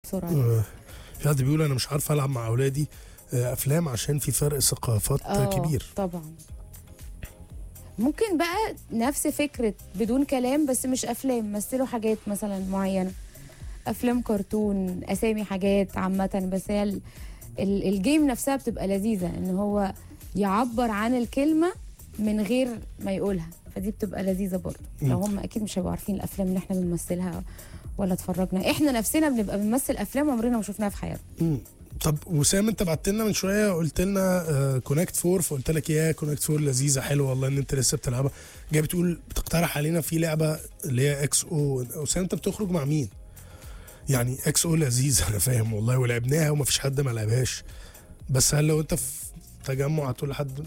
بسرعه آه، في حد بيقول انا مش عارف العب مع اولادي آه، افلام عشان في فرق ثقافات آه، كبير طبعا ممكن بقى نفس فكرة بدون كلام بس مش أفلام مثلوا حاجات مثلا معينة أفلام كرتون أسامي حاجات عامة بس هي ال- ال- الجيم نفسها بتبقى لذيذة إن هو يعبر عن الكلمة من غير ما يقولها فدي بتبقى لذيذة برضه لو هم أكيد مش هيبقوا عارفين الأفلام اللي احنا بنمثلها ولا اتفرجنا احنا نفسنا بنبقى بنمثل أفلام عمرنا ما شفناها في حياتنا مم. طب وسام انت بعت لنا من شويه قلت لنا كونكت فور فقلت لك يا كونكت فور لذيذه حلوه والله ان انت لسه بتلعبها جاي بتقول بتقترح علينا في لعبه اللي هي اكس او وسام انت بتخرج مع مين؟ يعني اكس او لذيذه انا فاهم والله ولعبناها ومفيش حد ما لعبهاش بس هل لو انت في تجمع هتقول لحد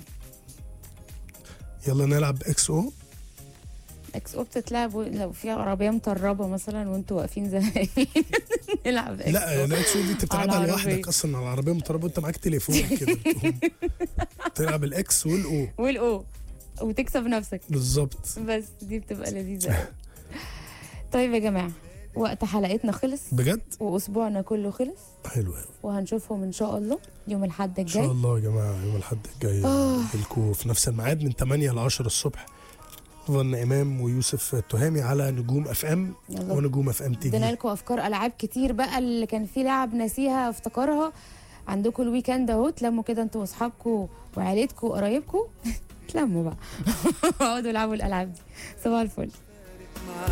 يلا نلعب اكس او اكس او بتتلعب و- لو في عربيه مطربه مثلا وانتوا واقفين زهقانين نلعب اكس لا أو. الاكس او دي انت بتلعبها على لوحدك العربية. اصلا على العربيه مطربه وانت معاك تليفون كده بتقوم تلعب الاكس والاو والاو وتكسب نفسك بالظبط بس دي بتبقى لذيذه أوي. طيب يا جماعه وقت حلقتنا خلص بجد واسبوعنا كله خلص حلو قوي وهنشوفهم ان شاء الله يوم الاحد ان شاء الجاي الله يا جماعه يوم الاحد الجاي آه. لكم في نفس الميعاد من 8 ل 10 الصبح ظن امام ويوسف التهامي على نجوم اف ام يلا ونجوم اف ام تي ادينا في لكم افكار العاب كتير بقى اللي كان في لعب ناسيها افتكرها عندكم الويكند اهو تلموا كده انتوا واصحابكم وعيلتكم وقرايبكم تلموا بقى اقعدوا العبوا الالعاب دي صباح الفل